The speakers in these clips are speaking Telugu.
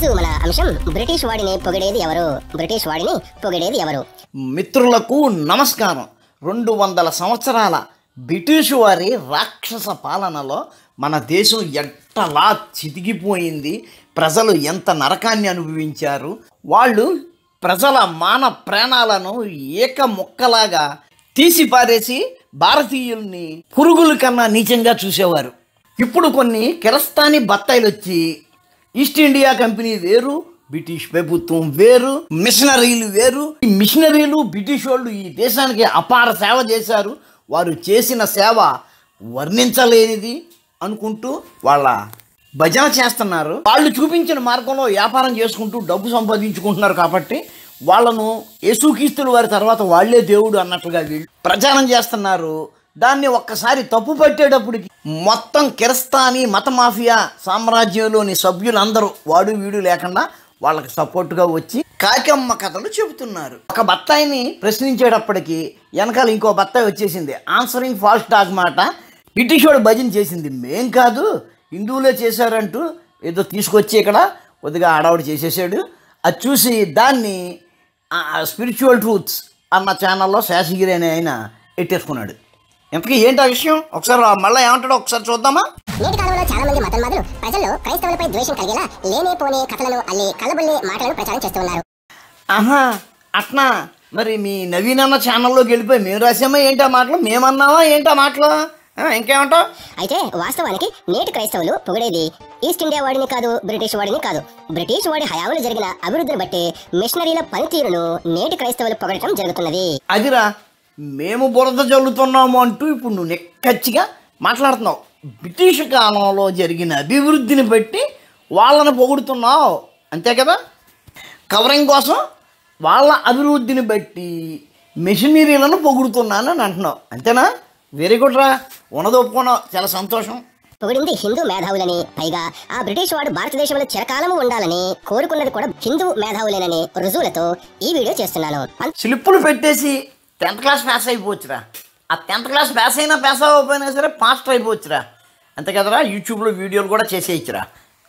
ఈరోజు మన అంశం బ్రిటిష్ వాడిని పొగిడేది ఎవరు బ్రిటిష్ వాడిని పొగిడేది ఎవరు మిత్రులకు నమస్కారం రెండు వందల సంవత్సరాల బ్రిటిష్ వారి రాక్షస పాలనలో మన దేశం ఎట్టలా చితికిపోయింది ప్రజలు ఎంత నరకాన్ని అనుభవించారు వాళ్ళు ప్రజల మాన ప్రాణాలను ఏక ముక్కలాగా తీసి పారేసి భారతీయుల్ని పురుగుల కన్నా నీచంగా చూసేవారు ఇప్పుడు కొన్ని కిరస్తాని బత్తాయిలు వచ్చి ఈస్ట్ ఇండియా కంపెనీ వేరు బ్రిటిష్ ప్రభుత్వం వేరు మిషనరీలు వేరు ఈ మిషనరీలు బ్రిటిష్ వాళ్ళు ఈ దేశానికి అపార సేవ చేశారు వారు చేసిన సేవ వర్ణించలేనిది అనుకుంటూ వాళ్ళ భజన చేస్తున్నారు వాళ్ళు చూపించిన మార్గంలో వ్యాపారం చేసుకుంటూ డబ్బు సంపాదించుకుంటున్నారు కాబట్టి వాళ్ళను యేసుక్రీస్తుల వారి తర్వాత వాళ్ళే దేవుడు అన్నట్లుగా వీళ్ళు ప్రచారం చేస్తున్నారు దాన్ని ఒక్కసారి తప్పు పట్టేటప్పటికి మొత్తం కిరస్తాని మత మాఫియా సామ్రాజ్యంలోని సభ్యులందరూ వాడు వీడు లేకుండా వాళ్ళకి సపోర్టుగా వచ్చి కాకమ్మ కథలు చెబుతున్నారు ఒక బత్తాయిని ప్రశ్నించేటప్పటికి వెనకాల ఇంకో బత్తాయి వచ్చేసింది ఆన్సరింగ్ ఫాస్ట్ టాక్ మాట బ్రిటిష్ వాడు భజన చేసింది మేం కాదు హిందువులే చేశారంటూ ఏదో తీసుకొచ్చి ఇక్కడ కొద్దిగా ఆడవాడు చేసేసాడు అది చూసి దాన్ని స్పిరిచువల్ ట్రూత్స్ అన్న ఛానల్లో శేషగిరి అనే ఆయన ఎట్టేసుకున్నాడు ఇంతకీ ఏంటి ఆ విషయం ఒకసారి మళ్ళీ ఏమంటాడో ఒకసారి చూద్దామా నేటి కాలంలో చాలా మంది మతోన్మాదులు ప్రజల్లో క్రైస్తవులపై ద్వేషం కలిగేలా లేనే పోనే కథలను అల్లి కలబుల్లి మాటలను ప్రచారం చేస్తూ ఉన్నారు ఆహా అట్నా మరి మీ నవీన్ అన్న ఛానల్లోకి వెళ్ళిపోయి మేము రాసామా ఏంటి ఆ మాటలు మేమన్నావా ఏంటి ఆ మాటలు ఆ, ఇంకేమంటావు అయితే వాస్తవానికి నేటి క్రైస్తవులు పొగిడేది ఈస్ట్ ఇండియా వాడిని కాదు బ్రిటిష్ వాడిని కాదు బ్రిటిష్ వాడి హయాంలో జరిగిన అభివృద్ధిని బట్టి మిషనరీల పనితీరును నేటి క్రైస్తవులు పొగడటం జరుగుతున్నది అదిరా మేము బురద జల్లుతున్నాము అంటూ ఇప్పుడు నువ్వు నెక్కచ్చిగా మాట్లాడుతున్నావు బ్రిటిష్ కాలంలో జరిగిన అభివృద్ధిని బట్టి వాళ్ళని పొగుడుతున్నావు అంతే కదా కవరింగ్ కోసం వాళ్ళ అభివృద్ధిని బట్టి మెషినరీలను పొగుడుతున్నాను అని అంటున్నావు అంతేనా వెరీ గుడ్ రా ఉన్నది ఒప్పుకున్నావు చాలా సంతోషం పొగిడింది హిందూ మేధావులని పైగా ఆ బ్రిటిష్ వాడు భారతదేశంలో చిరకాలము ఉండాలని కోరుకున్నది కూడా హిందూ మేధావులేనని రుజువులతో ఈ వీడియో చేస్తున్నాను పం- స్లిప్పులు పెట్టేసి టెన్త్ క్లాస్ పాస్ అయిపోవచ్చురా ఆ టెన్త్ క్లాస్ పాస్ అయినా పాస్ అవ్వకపోయినా సరే పాస్టర్ అయిపోవచ్చురా అంతే కదరా యూట్యూబ్లో వీడియోలు కూడా చేసేయచ్చురా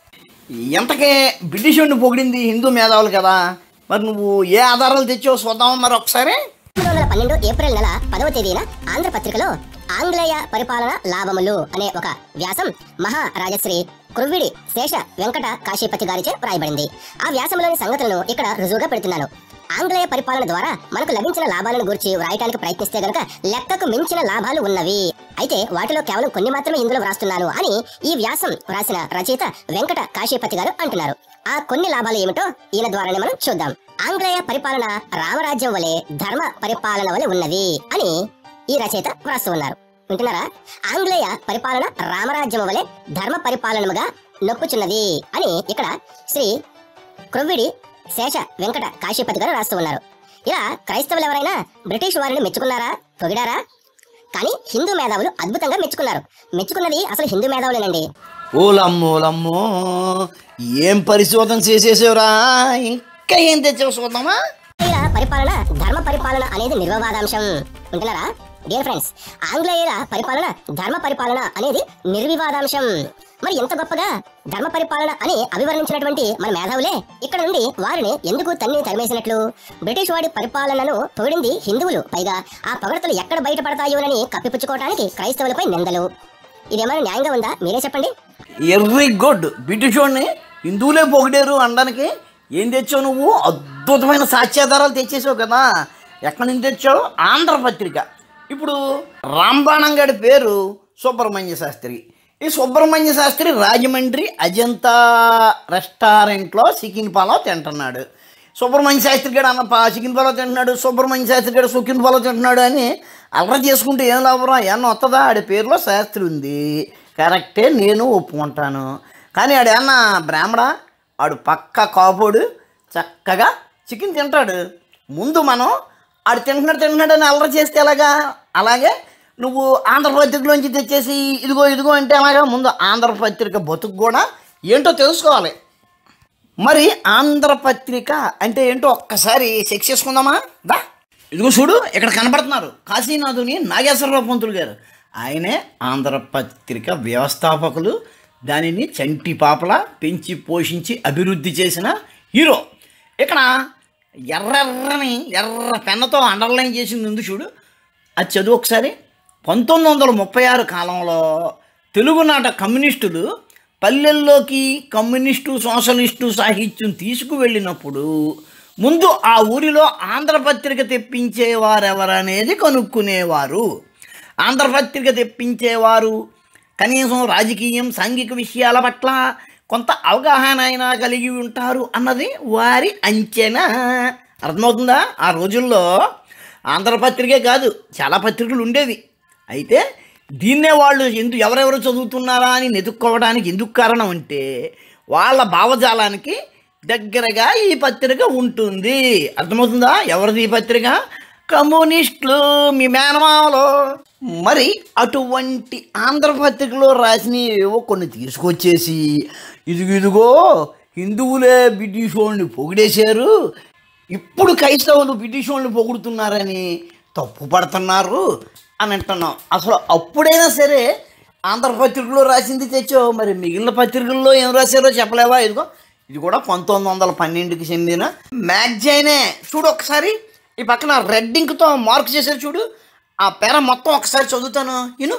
ఎంతకే బ్రిటిష్ వాడిని పొగిడింది హిందూ మేధావులు కదా మరి నువ్వు ఏ ఆధారాలు తెచ్చావు చూద్దామా మరి ఒకసారి పంతొమ్మిది వందల పన్నెండు ఏప్రిల్ నెల పదవ తేదీన ఆంధ్రపత్రికలో ఆంగ్లేయ పరిపాలన లాభములు అనే ఒక వ్యాసం మహారాజశ్రీ కురువిడి శేష వెంకట కాశీపతి గారిచే వ్రాయబడింది ఆ వ్యాసంలోని సంగతులను ఇక్కడ రుజువుగా పెడుతున్నాను ఆంగ్లేయ పరిపాలన ద్వారా మనకు లభించిన లాభాలను గురించి వ్రాయటానికి ప్రయత్నిస్తే గనుక లెక్కకు మించిన లాభాలు ఉన్నవి అయితే వాటిలో కేవలం కొన్ని మాత్రమే ఇందులో వ్రాస్తున్నాను అని ఈ వ్యాసం వ్రాసిన రచయిత వెంకట కాశీపతి గారు అంటున్నారు ఆ కొన్ని లాభాలు ఏమిటో ఈయన ద్వారానే మనం చూద్దాం ఆంగ్లేయ పరిపాలన రామరాజ్యం వలె ధర్మ పరిపాలన వలె ఉన్నది అని ఈ రచయిత వ్రాస్తూ ఉన్నారు వింటున్నారా ఆంగ్లేయ పరిపాలన రామరాజ్యం వలె ధర్మ పరిపాలనముగా నొప్పుచున్నది అని ఇక్కడ శ్రీ క్రొవ్విడి శేష వెంకట కాశీపతి గారు రాస్తూ ఉన్నారు ఇలా క్రైస్తవులు ఎవరైనా బ్రిటిష్ వారిని మెచ్చుకున్నారా పొగిడారా కానీ హిందూ మేధావులు అద్భుతంగా మెచ్చుకున్నారు మెచ్చుకున్నది అసలు హిందూ మేధావులేనండి ఓలమ్మోలమ్మో ఏం పరిశోధన చేసేసావురా ఇంకా ఏం తెచ్చావు చూద్దామా ఆంగ్లేయుల పరిపాలన ధర్మ పరిపాలన అనేది నిర్వివాదాంశం వింటున్నారా డియర్ ఫ్రెండ్స్ ఆంగ్లేయుల పరిపాలన ధర్మ పరిపాలన అనేది నిర్వివాదాంశం మరి ఎంత గొప్పగా ధర్మ పరిపాలన అని అభివర్ణించినటువంటి మన మేధావులే ఇక్కడ నుండి వారిని ఎందుకు తన్ని తరిమేసినట్లు బ్రిటిష్ వాడి పరిపాలనను పొగిడింది హిందువులు పైగా ఆ పొగడతలు ఎక్కడ బయటపడతాయోనని కప్పిపుచ్చుకోవడానికి క్రైస్తవులపై నిందలు ఇదేమైనా న్యాయంగా ఉందా మీరే చెప్పండి ఎర్రీ గుడ్ బ్రిటిష్ వాడిని హిందువులే పొగిడారు అనడానికి ఏం తెచ్చావు నువ్వు అద్భుతమైన సాక్ష్యాధారాలు తెచ్చేసావు కదా ఎక్కడి నుంచి తెచ్చావు ఆంధ్రపత్రిక ఇప్పుడు రాంబాణం గడి పేరు సుబ్రహ్మణ్య శాస్త్రి ఈ సుబ్రహ్మణ్య శాస్త్రి రాజమండ్రి అజంతా రెస్టారెంట్లో చికెన్ పలావ్ తింటున్నాడు సుబ్రహ్మణ్య శాస్త్రి గడు అన్న పా చికెన్ పలావ్ తింటున్నాడు సుబ్రహ్మణ్య శాస్త్రి గడు చికెన్ పలావ్ తింటున్నాడు అని అల్లరి చేసుకుంటే ఏం లాభం ఏమన్నా వస్తుందా ఆడి పేరులో శాస్త్రి ఉంది కరెక్టే నేను ఒప్పుకుంటాను కానీ ఆడు ఏమన్నా బ్రాహ్మణ ఆడు పక్క కాపోడు చక్కగా చికెన్ తింటాడు ముందు మనం ఆడు తింటున్నాడు తింటున్నాడు అని అల్లరి చేస్తే ఎలాగా అలాగే నువ్వు ఆంధ్రపత్రికలోంచి తెచ్చేసి ఇదిగో ఇదిగో అంటే అలాగా ముందు ఆంధ్రపత్రిక బతుకు కూడా ఏంటో తెలుసుకోవాలి మరి ఆంధ్రపత్రిక అంటే ఏంటో ఒక్కసారి చెక్ చేసుకుందామా దా ఇదిగో చూడు ఇక్కడ కనబడుతున్నారు కాశీనాథుని నాగేశ్వరరావు పంతులు గారు ఆయనే ఆంధ్రపత్రిక వ్యవస్థాపకులు దానిని చంటి పాపల పెంచి పోషించి అభివృద్ధి చేసిన హీరో ఇక్కడ ఎర్రెర్రని ఎర్ర పెన్నతో అండర్లైన్ చేసింది ఉంది చూడు అది చదువు ఒకసారి పంతొమ్మిది వందల ముప్పై ఆరు కాలంలో తెలుగునాట కమ్యూనిస్టులు పల్లెల్లోకి కమ్యూనిస్టు సోషలిస్టు సాహిత్యం తీసుకువెళ్ళినప్పుడు ముందు ఆ ఊరిలో ఆంధ్రపత్రిక తెప్పించేవారెవరనేది కనుక్కునేవారు ఆంధ్రపత్రిక తెప్పించేవారు కనీసం రాజకీయం సాంఘిక విషయాల పట్ల కొంత అవగాహన అయినా కలిగి ఉంటారు అన్నది వారి అంచనా అర్థమవుతుందా ఆ రోజుల్లో ఆంధ్రపత్రికే కాదు చాలా పత్రికలు ఉండేవి అయితే దీన్నే వాళ్ళు ఎందుకు ఎవరెవరు చదువుతున్నారా అని వెతుక్కోవడానికి ఎందుకు కారణం అంటే వాళ్ళ భావజాలానికి దగ్గరగా ఈ పత్రిక ఉంటుంది అర్థమవుతుందా ఎవరిది ఈ పత్రిక కమ్యూనిస్టులు మీ మేనమామలో మరి అటువంటి ఆంధ్రపత్రికలో రాసిన ఏవో కొన్ని తీసుకొచ్చేసి ఇదిగో ఇదిగో హిందువులే బ్రిటిష్ వాళ్ళని పొగిడేశారు ఇప్పుడు క్రైస్తవులు బ్రిటిష్ వాళ్ళని పొగుడుతున్నారని తప్పు పడుతున్నారు అని అంటున్నాం అసలు అప్పుడైనా సరే ఆంధ్రపత్రికలో రాసింది తెచ్చో మరి మిగిలిన పత్రికల్లో ఏం రాశారో చెప్పలేవా ఇదిగో ఇది కూడా పంతొమ్మిది వందల పన్నెండుకి చెందిన మ్యాగజైనే చూడు ఒకసారి ఈ పక్కన రెడ్ ఇంక్తో మార్క్ చేశారు చూడు ఆ పేర మొత్తం ఒకసారి చదువుతాను ఇను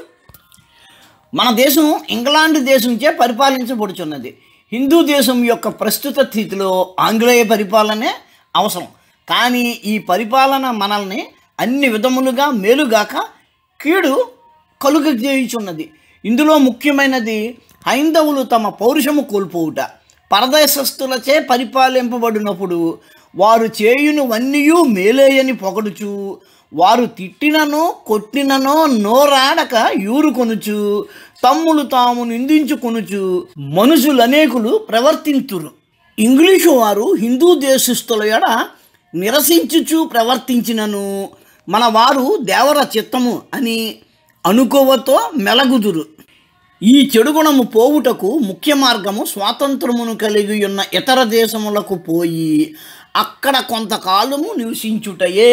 మన దేశం ఇంగ్లాండ్ దేశంచే పరిపాలించబడుచున్నది హిందూ దేశం యొక్క ప్రస్తుత స్థితిలో ఆంగ్లేయ పరిపాలనే అవసరం కానీ ఈ పరిపాలన మనల్ని అన్ని విధములుగా మేలుగాక కీడు కలుగజేయుచున్నది ఇందులో ముఖ్యమైనది హైందవులు తమ పౌరుషము కోల్పోవుట పరదేశస్థులచే పరిపాలింపబడినప్పుడు వారు చేయును వన్నియు మేలేయని పొగడుచు వారు తిట్టిననో కొట్టిననో నోరాడక యూరుకొనుచు తమ్ములు తాము నిందించుకొనుచు మనుషులనేకులు ప్రవర్తింతురు ఇంగ్లీషు వారు హిందూ దేశస్థుల ఎడ నిరసించుచు ప్రవర్తించినను మన వారు దేవర చిత్తము అని అనుకోవతో మెలగుదురు ఈ చెడు గుణము పోవుటకు ముఖ్య మార్గము స్వాతంత్రమును కలిగి ఉన్న ఇతర దేశములకు పోయి అక్కడ కొంతకాలము నివసించుటయే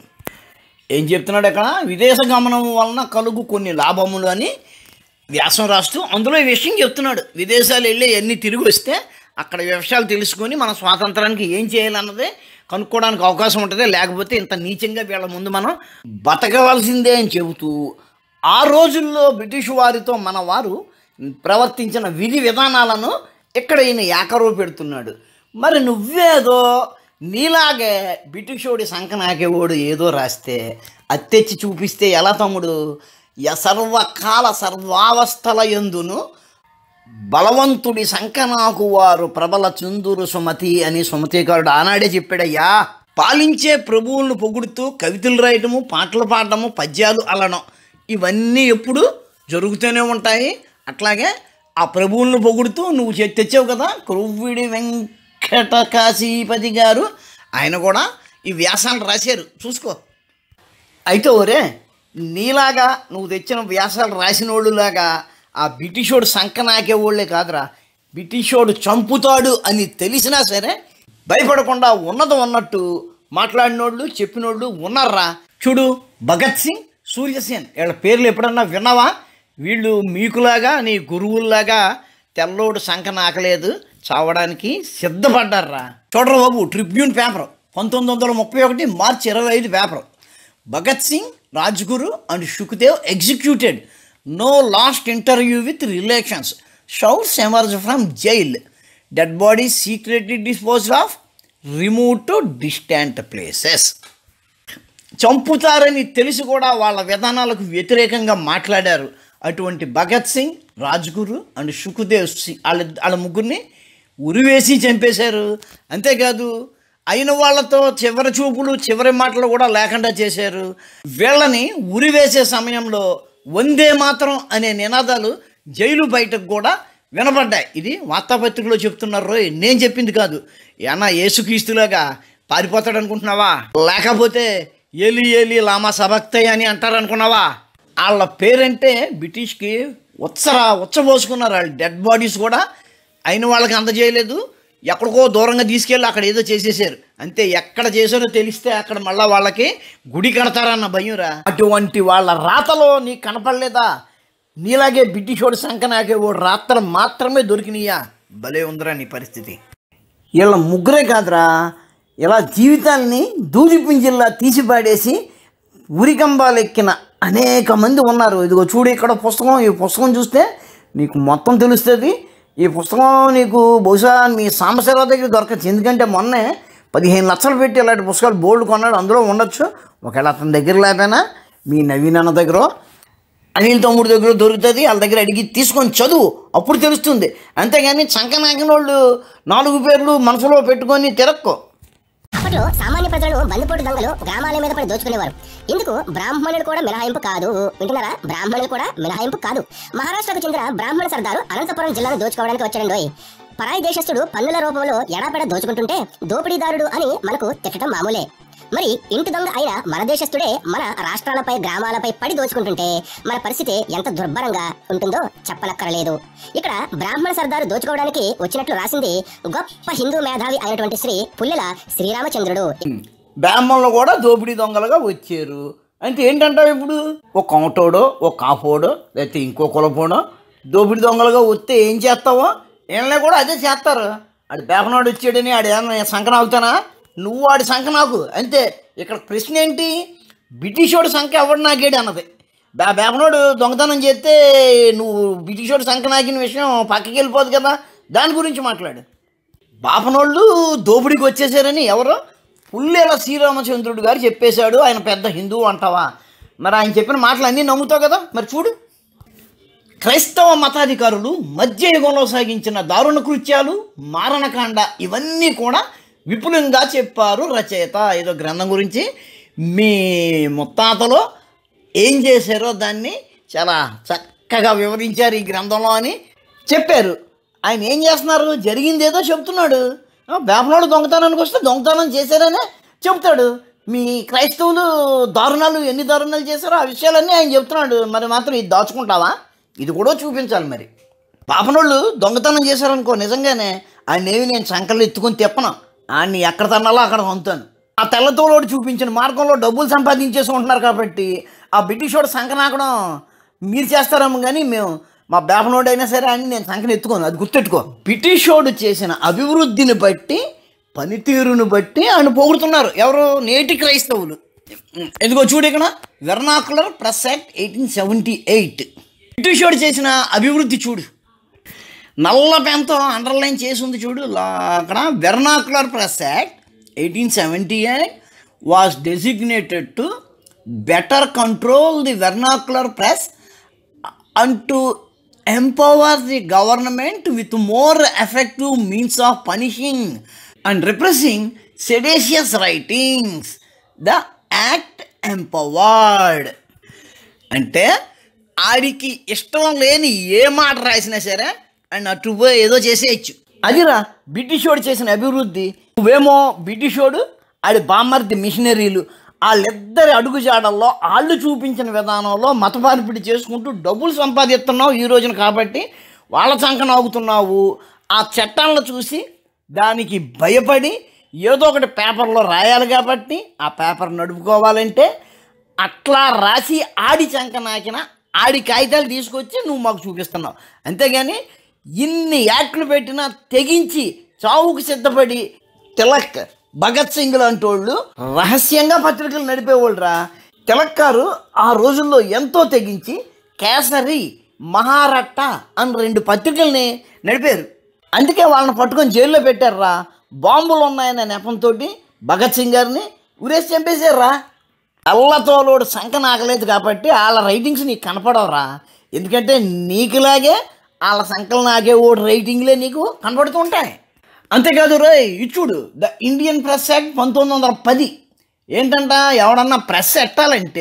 ఏం చెప్తున్నాడు ఇక్కడ విదేశ గమనం వలన కలుగు కొన్ని లాభములు అని వ్యాసం రాస్తూ అందులో ఈ విషయం చెప్తున్నాడు విదేశాలు వెళ్ళి ఎన్ని తిరిగి వస్తే అక్కడ విషయాలు తెలుసుకొని మన స్వాతంత్రానికి ఏం చేయాలన్నదే కనుక్కోవడానికి అవకాశం ఉంటుంది లేకపోతే ఇంత నీచంగా వీళ్ళ ముందు మనం బతకవలసిందే అని చెబుతూ ఆ రోజుల్లో బ్రిటిష్ వారితో మన వారు ప్రవర్తించిన విధి విధానాలను ఇక్కడ ఈయన ఏకరువు పెడుతున్నాడు మరి నువ్వేదో నీలాగే బ్రిటిషోడి సంకనాకేవాడు ఏదో రాస్తే అది తెచ్చి చూపిస్తే ఎలా తమ్ముడు య సర్వకాల సర్వావస్థల ఎందును బలవంతుడి సంకనాకు వారు ప్రబల చుందురు సుమతి అని సుమతికారుడు ఆనాడే చెప్పాడయ్యా పాలించే ప్రభువులను పొగుడుతూ కవితలు రాయటము పాటలు పాడటము పద్యాలు అల్లడం ఇవన్నీ ఎప్పుడు జరుగుతూనే ఉంటాయి అట్లాగే ఆ ప్రభువులను పొగుడుతూ నువ్వు చె- తెచ్చావు కదా క్రొవ్విడి వెంకట కాశీపతి గారు ఆయన కూడా ఈ వ్యాసాలు రాశారు చూసుకో అయితే ఓరే నీలాగా నువ్వు తెచ్చిన వ్యాసాలు రాసిన వాళ్ళులాగా ఆ బ్రిటిషోడు సంక నాకేవాళ్ళే కాదురా బ్రిటిషోడు చంపుతాడు అని తెలిసినా సరే భయపడకుండా ఉన్నది ఉన్నట్టు మాట్లాడినోళ్ళు చెప్పినోళ్ళు ఉన్నారా చూడు భగత్ సింగ్ సూర్యసేన్ వీళ్ళ పేర్లు ఎప్పుడన్నా విన్నావా వీళ్ళు మీకులాగా నీ గురువుల్లాగా తెల్లోడు సంక నాకలేదు చావడానికి సిద్ధపడ్డారా చూడరా బాబు ట్రిబ్యూన్ పేపర్ పంతొమ్మిది వందల ముప్పై ఒకటి మార్చి ఇరవై ఐదు paper Bhagat Singh Rajguru and Sukhdev executed no last interview with relations shouts emerge from jail dead body secretly disposed of remove to distant places చంపుతారని తెలిసి కూడా వాళ్ళ విధానాలకు వ్యతిరేకంగా మాట్లాడారు అటువంటి భగత్ సింగ్ రాజ్గురు అండ్ సుఖదేవ్ సింగ్ వాళ్ళ వాళ్ళ ముగ్గురిని ఉరివేసి చంపేశారు అంతేకాదు అయిన వాళ్ళతో చివరి చూపులు చివరి మాటలు కూడా లేకుండా చేశారు వీళ్ళని ఉరివేసే సమయంలో వందే మాత్రం అనే నినాదాలు జైలు బయటకు కూడా వినపడ్డాయి ఇది వార్తాపత్రికలో చెప్తున్నారు రోయ్ నేను చెప్పింది కాదు ఏమన్నా ఏసుక్రీస్తులాగా పారిపోతాడు అనుకుంటున్నావా లేకపోతే ఏలి ఏలి లామా సభక్తయ్య అని అంటారు అనుకున్నావా వాళ్ళ పేరంటే బ్రిటిష్కి ఉత్సర ఉచ్చబోసుకున్నారు వాళ్ళ డెడ్ బాడీస్ కూడా అయిన వాళ్ళకి అందజేయలేదు ఎక్కడికో దూరంగా తీసుకెళ్ళి అక్కడ ఏదో చేసేసారు అంతే ఎక్కడ చేశారో తెలిస్తే అక్కడ మళ్ళా వాళ్ళకి గుడి కడతారన్న భయంరా అటువంటి వాళ్ళ రాతలో నీకు కనపడలేదా నీలాగే బ్రిటిషోడు సంఖ నాకేవాడు రాత్ర మాత్రమే దొరికినాయా భలే ఉందిరా నీ పరిస్థితి వీళ్ళ ముగ్గురే కాదురా ఇలా జీవితాల్ని దూది పింజిల్లా తీసిపాడేసి ఉరికంబాలు ఎక్కిన అనేక మంది ఉన్నారు ఇదిగో చూడు ఇక్కడ పుస్తకం ఈ పుస్తకం చూస్తే నీకు మొత్తం తెలుస్తుంది ఈ పుస్తకం నీకు బహుశా మీ సాంబశివరావు దగ్గర దొరకచ్చు ఎందుకంటే మొన్నే పదిహేను లక్షలు పెట్టి ఇలాంటి పుస్తకాలు బోల్డ్ కొన్నాడు అందులో ఉండొచ్చు ఒకవేళ అతని దగ్గర లేకపోయినా మీ నవీన్ అన్న దగ్గర అనిల్ తమ్ముడి దగ్గర దొరుకుతుంది వాళ్ళ దగ్గర అడిగి తీసుకొని చదువు అప్పుడు తెలుస్తుంది అంతేగాని చంకనాకిన వాళ్ళు నాలుగు పేర్లు మనసులో పెట్టుకొని తిరక్కో అప్పట్లో సామాన్య ప్రజలను బందిపోటు దొంగలు గ్రామాల మీద పడి దోచుకునేవారు ఇందుకు బ్రాహ్మణులు కూడా మినహాయింపు కాదు వింటున్నారా బ్రాహ్మణులు కూడా మినహాయింపు కాదు మహారాష్ట్రకు చెందిన బ్రాహ్మణ సర్దారు అనంతపురం జిల్లాను దోచుకోవడానికి వచ్చాడండోయ్ పరాయి దేశస్థుడు పన్నుల రూపంలో ఎడాపెడ దోచుకుంటుంటే దోపిడీదారుడు అని మనకు తిట్టడం మామూలే మరి ఇంటి దొంగ అయిన మన దేశస్థుడే మన రాష్ట్రాలపై గ్రామాలపై పడి దోచుకుంటుంటే మన పరిస్థితి ఎంత దుర్భరంగా ఉంటుందో చెప్పనక్కరలేదు ఇక్కడ బ్రాహ్మణ సర్దారు దోచుకోవడానికి వచ్చినట్లు రాసింది గొప్ప హిందూ మేధావి అయినటువంటి శ్రీ పుల్లెల శ్రీరామచంద్రుడు బ్రాహ్మణులు కూడా దోపిడీ దొంగలుగా వచ్చారు అంటే ఏంటంటావు ఇప్పుడు ఓ కౌటోడో ఓ కాపోడో లేకపోతే ఇంకో కులపోడో దోపిడీ దొంగలుగా వస్తే ఏం చేస్తావో ఏళ్ళే కూడా అదే చేస్తారు ఆడు బేపనాడు వచ్చాడని ఆడు ఏమన్నా సంఖ నాకుతానా నువ్వు ఆడి సంఖ నాకు అంతే ఇక్కడ ప్రశ్న ఏంటి బ్రిటిషోడు సంఖ ఎవడు నాకేడు అన్నది బే బేపనోడు దొంగతనం చేస్తే నువ్వు బ్రిటిషోడు సంఖ నాకిన విషయం పక్కకి వెళ్ళిపోదు కదా దాని గురించి మాట్లాడు బాపనోళ్ళు దోపిడీకి వచ్చేసారని ఎవరు పుల్లేల శ్రీరామచంద్రుడు గారు చెప్పేశాడు ఆయన పెద్ద హిందువు అంటావా మరి ఆయన చెప్పిన మాటలు అన్నీ నమ్ముతావు కదా మరి చూడు క్రైస్తవ మతాధికారులు మధ్య యుగంలో సాగించిన దారుణ కృత్యాలు మారణకాండ ఇవన్నీ కూడా విపులంగా చెప్పారు రచయిత ఏదో గ్రంథం గురించి మీ ముత్తాతలో ఏం చేశారో దాన్ని చాలా చక్కగా వివరించారు ఈ గ్రంథంలో అని చెప్పారు ఆయన ఏం చేస్తున్నారు జరిగింది ఏదో చెప్తున్నాడు ఆ, బేపనాడు దొంగతనానికి వస్తే దొంగతనం చేశారనే చెప్తాడు మీ క్రైస్తవులు దారుణాలు ఎన్ని దారుణాలు చేశారో ఆ విషయాలన్నీ ఆయన చెప్తున్నాడు మరి మాత్రం ఇది దాచుకుంటావా ఇది కూడా చూపించాలి మరి పాపనోళ్ళు దొంగతనం చేశారనుకో నిజంగానే ఆయన ఏమి నేను సంకలు ఎత్తుకొని తిప్పను ఆయన్ని ఎక్కడ తన్నాలో అక్కడ పొందుతాను ఆ తెల్లతోలోడు చూపించిన మార్గంలో డబ్బులు సంపాదించేసుకుంటున్నారు కాబట్టి ఆ బ్రిటిష్ వాడు సంఖ నాకడం మీరు చేస్తారేమో కానీ మేము మా బేపనోడు అయినా సరే అని నేను సంఖను ఎత్తుకోను అది గుర్తెట్టుకో బ్రిటిష్ వాడు చేసిన అభివృద్ధిని బట్టి పనితీరును బట్టి ఆయన పొగుడుతున్నారు ఎవరు నేటి క్రైస్తవులు ఎందుకో చూడు ఇక్కడ Vernacular Press Act eighteen seventy eight British వాడు చేసిన అభివృద్ధి చూడు నల్ల పెన్తో అండర్లైన్ చేసి ఉంది చూడు లా- అక్కడ Vernacular Press Act eighteen seventy eight was designated to better control the vernacular press and to empower the government with more effective means of punishing and repressing seditious writings. The act empowered. అంటే ఆడికి ఇష్టం లేని ఏ మాట రాసినా సరే అండ్ అటు పోయి ఏదో చేసేయచ్చు అదిరా బ్రిటిషోడు చేసిన అభివృద్ధి నువ్వేమో బ్రిటిషోడు ఆడి బామ్మర్ది మిషనరీలు వాళ్ళిద్దరి అడుగుజాడల్లో వాళ్ళు చూపించిన విధానంలో మత మార్పిడి చేసుకుంటూ డబ్బులు సంపాదిస్తున్నావు ఈ రోజున కాబట్టి వాళ్ళ చంక నాగుతున్నావు ఆ చట్టాలను చూసి దానికి భయపడి ఏదో ఒకటి పేపర్లో రాయాలి కాబట్టి ఆ పేపర్ నడుపుకోవాలంటే అట్లా రాసి ఆడి చంక నాకిన ఆడి కాగితాలు తీసుకొచ్చి నువ్వు మాకు చూపిస్తున్నావు అంతేగాని ఇన్ని యాక్ట్లు పెట్టినా తెగించి చావుకు సిద్ధపడి తిలక్ భగత్ సింగ్ లాంటి వాళ్ళు రహస్యంగా పత్రికలు నడిపేవాళ్ళు రా తిలక్ గారు ఆ రోజుల్లో ఎంతో తెగించి కేసరి మహారట్ట అని రెండు పత్రికల్ని నడిపారు అందుకే వాళ్ళని పట్టుకొని జైల్లో పెట్టారురా బాంబులు ఉన్నాయనే నెపంతో భగత్ సింగ్ గారిని ఉరేసి చంపేశారురా అల్లతోలోడు సంఖ నాకలేదు కాబట్టి వాళ్ళ రైటింగ్స్ నీకు కనపడవురా ఎందుకంటే నీకులాగే వాళ్ళ సంకలు నాకే ఓడి రైటింగ్లే నీకు కనపడుతూ ఉంటాయి అంతేకాదు రే ఇచ్చుడు ద ఇండియన్ ప్రెస్ యాక్ట్ పంతొమ్మిది వందల పది ఏంటంట ఎవడన్నా ప్రెస్ ఎట్టాలంటే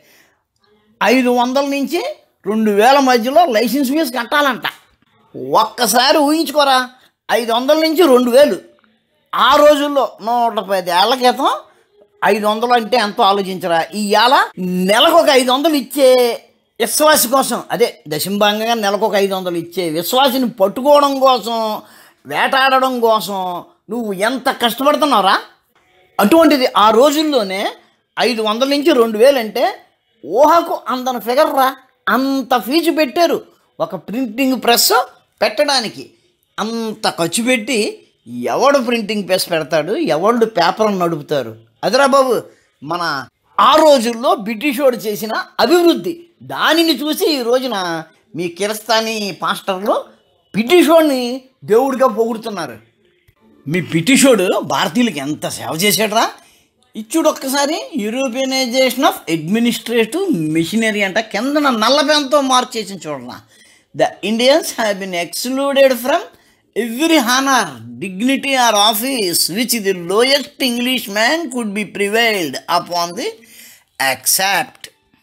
ఐదు వందల నుంచి రెండు వేల మధ్యలో లైసెన్స్ ఫీజు కట్టాలంట ఒక్కసారి ఊహించుకోరా ఐదు వందల నుంచి రెండు వేలు ఆ రోజుల్లో నూట పది ఏళ్ల క్రితం ఐదు వందలు అంటే ఎంతో ఆలోచించరా ఇవాళ నెలకు ఒక ఐదు వందలు ఇచ్చే విశ్వాసి కోసం అదే దశంభాగంగా నెలకు ఒక ఐదు వందలు ఇచ్చే విశ్వాసిని పట్టుకోవడం కోసం వేటాడడం కోసం నువ్వు ఎంత కష్టపడుతున్నావురా అటువంటిది ఆ రోజుల్లోనే ఐదు వందల నుంచి రెండు వేలు అంటే ఊహకు అందని ఫిగర్ రా అంత ఫీజు పెట్టారు ఒక ప్రింటింగ్ ప్రెస్ పెట్టడానికి అంత ఖర్చు పెట్టి ఎవడు ప్రింటింగ్ ప్రెస్ పెడతాడు ఎవడు పేపర్ నడుపుతారు అదిరా బాబు మన ఆ రోజుల్లో బ్రిటిష్ వాడు చేసిన అభివృద్ధి దానిని చూసి ఈ రోజున మీ కిరస్తానీ పాస్టర్లు బ్రిటిష్ వాడిని దేవుడిగా పొగుడుతున్నారు మీ బ్రిటిషోడు భారతీయులకి ఎంత సేవ చేశాడరా ఇచ్చుడు ఒక్కసారి యూరోపియనైజేషన్ ఆఫ్ అడ్మినిస్ట్రేటివ్ మిషనరీ అంట కింద నల్ల పెన్తో మార్క్ చేసి చూడరా the Indians have been excluded from every honour dignity or office which the lowest English man could be prevailed upon the accept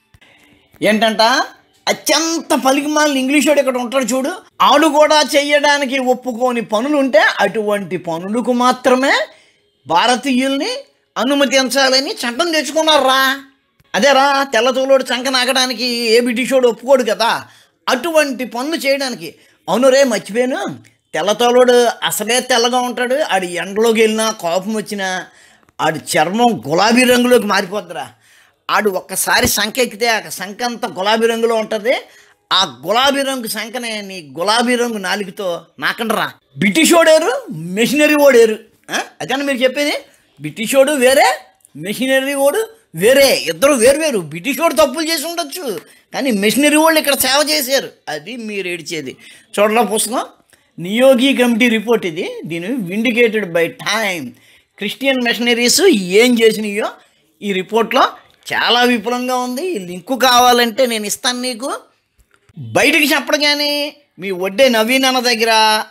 ఏంటంట అత్యంత పలికిమాలిన ఇంగ్లీష్ వాడు ఇక్కడ ఉంటాడు చూడు ఆడు కూడా చెయ్యడానికి ఒప్పుకోని పనులు ఉంటే అటువంటి పనులకు మాత్రమే భారతీయుల్ని అనుమతించాలని చట్టం తెచ్చుకున్నారా అదేరా తెల్లతోలోడు చంక నాకడానికి ఏ బ్రిటిషోడు ఒప్పుకోడు కదా అటువంటి పనులు చేయడానికి అవును రే మర్చిపోయాను తెల్లతోలోడు అసలే తెల్లగా ఉంటాడు ఆడి ఎండలోకి వెళ్ళినా కోపం వచ్చినా ఆడి చర్మం గులాబీ రంగులోకి మారిపోద్దిరా ఆడు ఒక్కసారి సంఖ ఎక్కితే ఆ సంఖ అంతా గులాబీ రంగులో ఉంటుంది ఆ గులాబీ రంగు సంఖనే నీ గులాబీ రంగు నాలుగుతో నాకండరా బ్రిటిష్ ఓడేరు మెషినరీ ఓడేరు అదే మీరు చెప్పేది బ్రిటిష్ ఓడు వేరే మెషినరీ ఓడు వేరే ఇద్దరు వేరు వేరు బ్రిటిష్ వాడు తప్పులు చేసి ఉండొచ్చు కానీ మెషినరీ వాళ్ళు ఇక్కడ సేవ చేశారు అది మీరు ఏడ్చేది చూడలా పుస్తకం నియోగి కమిటీ రిపోర్ట్ ఇది దీని vindicated by time Christian missionaries ఏం చేసినాయో ఈ రిపోర్ట్లో చాలా విపులంగా ఉంది ఈ లింకు కావాలంటే నేను ఇస్తాను నీకు బయటికి చెప్పడగానే మీ వడ్డే నవీన్ అన్న దగ్గర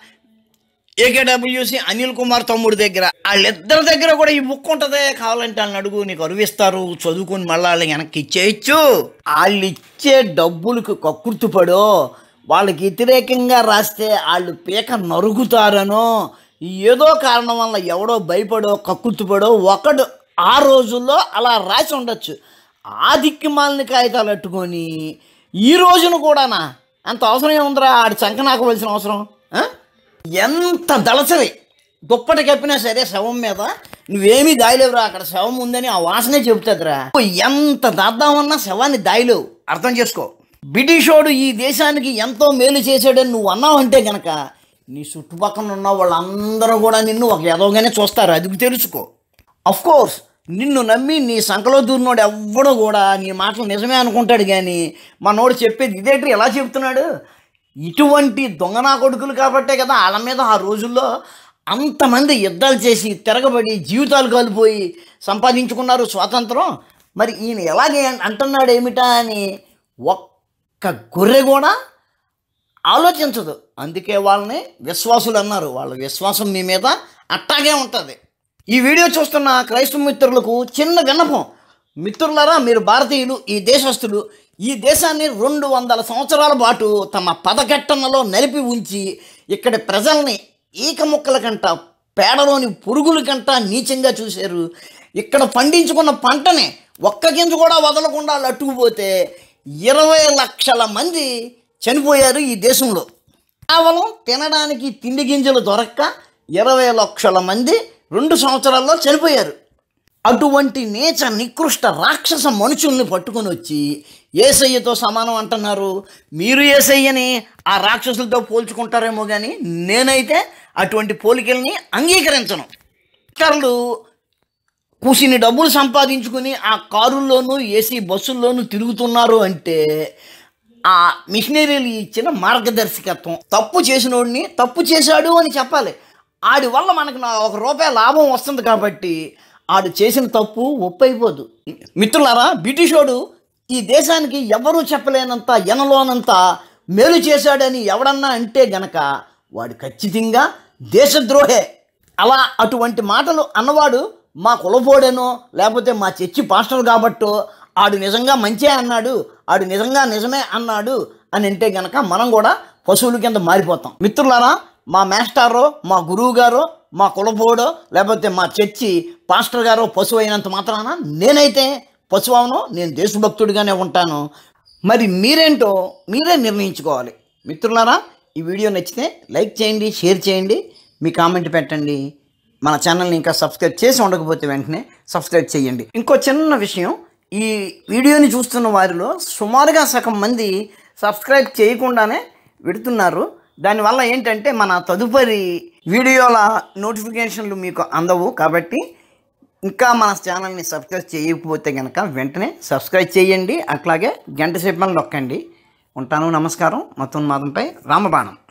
ఏకేడబ్ల్యూసి అనిల్ కుమార్ తమ్ముడి దగ్గర వాళ్ళిద్దరి దగ్గర కూడా ఈ బుక్ ఉంటుంది కావాలంటే వాళ్ళని అడుగు నీకు అరువిస్తారు చదువుకుని మళ్ళీ వాళ్ళకి వెనక్కి ఇచ్చేయచ్చు వాళ్ళు ఇచ్చే డబ్బులకు కక్కుర్తుపడో వాళ్ళకి వ్యతిరేకంగా రాస్తే వాళ్ళు పీక నరుగుతారనో ఏదో కారణం వల్ల ఎవడో భయపడో కక్కుర్తుపడో ఒకడు ఆ రోజుల్లో అలా రాసి ఉండొచ్చు ఆ దిక్కుమాలిన కాగితాలు అట్టుకొని ఈ రోజున కూడానా అంత అవసరం ఏముందిరా ఆడి చంక నాకవలసిన అవసరం ఆ? ఎంత దళసరి దుప్పటి కప్పినా సరే శవం మీద నువ్వేమీ దాయలేవురా అక్కడ శవం ఉందని ఆ వాసనే చెబుతుందిరా ఎంత దాద్దామన్నా శవాన్ని దాయలేవు అర్థం చేసుకో బ్రిటిషోడు ఈ దేశానికి ఎంతో మేలు చేశాడని నువ్వు అన్నావంటే గనక నీ చుట్టుపక్కల ఉన్న వాళ్ళందరూ కూడా నిన్ను ఒక ఎదవగానే చూస్తారు అది తెలుసుకో అఫ్ కోర్స్ నిన్ను నమ్మి నీ సంకలో దూరినోడు ఎవ్వడు కూడా నీ మాటలు నిజమే అనుకుంటాడు కానీ మనోడు చెప్పేది ఇదేంటి ఎలా చెప్తున్నాడు ఇటువంటి దొంగనా కొడుకులు కాబట్టే కదా వాళ్ళ మీద ఆ రోజుల్లో అంతమంది యుద్ధాలు చేసి తిరగబడి జీవితాలు కాలిపోయి సంపాదించుకున్నారు స్వాతంత్రం మరి ఈయన ఎలాగే అంటున్నాడు ఏమిటా అని ఒక్క గొర్రె కూడా ఆలోచించదు అందుకే వాళ్ళని విశ్వాసులు అన్నారు వాళ్ళ విశ్వాసం మీ మీద అట్టాగే ఉంటుంది ఈ వీడియో చూస్తున్న క్రైస్తవ మిత్రులకు చిన్న విన్నపం మిత్రులారా మీరు భారతీయులు ఈ దేశస్తులు ఈ దేశాన్ని రెండు వందల సంవత్సరాల పాటు తమ పదకెట్టనలో నలిపి ఉంచి ఇక్కడి ప్రజల్ని ఈక ముక్కల కంట పేడలోని పురుగుల కంట నీచంగా చూశారు ఇక్కడ పండించుకున్న పంటని ఒక్క గింజ కూడా వదలకుండా లట్టుకుపోతే ఇరవై లక్షల మంది చనిపోయారు ఈ దేశంలో కేవలం తినడానికి తిండి గింజలు దొరక్క ఇరవై లక్షల మంది రెండు సంవత్సరాల్లో చనిపోయారు అటువంటి నీచ నికృష్ట రాక్షస మనుషుల్ని పట్టుకొని వచ్చి ఏసయ్యతో సమానం అంటున్నారు మీరు ఏసయ్యని ఆ రాక్షసులతో పోల్చుకుంటారేమో కానీ నేనైతే అటువంటి పోలికల్ని అంగీకరించను ఇతరులు కూసిని డబ్బులు సంపాదించుకుని ఆ కారుల్లోనూ ఏసీ బస్సుల్లోనూ తిరుగుతున్నారు అంటే ఆ మిషనరీలు ఇచ్చిన మార్గదర్శకత్వం తప్పు చేసినోడిని తప్పు చేశాడు అని చెప్పాలి ఆడి వల్ల మనకు నా ఒక రూపాయి లాభం వస్తుంది కాబట్టి ఆడు చేసిన తప్పు ఒప్పైపోదు మిత్రులారా బ్రిటిషోడు ఈ దేశానికి ఎవరూ చెప్పలేనంత ఎనలోనంత మేలు చేశాడని ఎవడన్నా అంటే గనక వాడు ఖచ్చితంగా దేశద్రోహే అలా అటువంటి మాటలు అన్నవాడు మా కులపోడేనో లేకపోతే మా చర్చి పాస్టర్ కాబట్టో ఆడు నిజంగా మంచే అన్నాడు ఆడు నిజంగా నిజమే అన్నాడు అని అంటే గనక మనం కూడా పశువుల కింద మారిపోతాం మిత్రులారా మా మాస్టారో మా గురువు గారో మా కులపోడో లేకపోతే మా చర్చి పాస్టర్ గారో పశువు అయినంత మాత్రాన నేనైతే పశువు అవను నేను దేశభక్తుడిగానే ఉంటాను మరి మీరేంటో మీరే నిర్ణయించుకోవాలి మిత్రులారా ఈ వీడియో నచ్చితే లైక్ చేయండి షేర్ చేయండి మీ కామెంట్ పెట్టండి మన ఛానల్ని ఇంకా సబ్స్క్రైబ్ చేసి ఉండకపోతే వెంటనే సబ్స్క్రైబ్ చేయండి ఇంకో చిన్న విషయం ఈ వీడియోని చూస్తున్న వారిలో సుమారుగా సగం మంది సబ్స్క్రైబ్ చేయకుండానే పెడుతున్నారు దానివల్ల ఏంటంటే మన తదుపరి వీడియోల నోటిఫికేషన్లు మీకు అందవు కాబట్టి ఇంకా మన ఛానల్ని సబ్స్క్రైబ్ చేయకపోతే కనుక వెంటనే సబ్స్క్రైబ్ చేయండి అట్లాగే గంట సేపు నొక్కండి ఉంటాను నమస్కారం మతోన్మాదంపై రామబాణం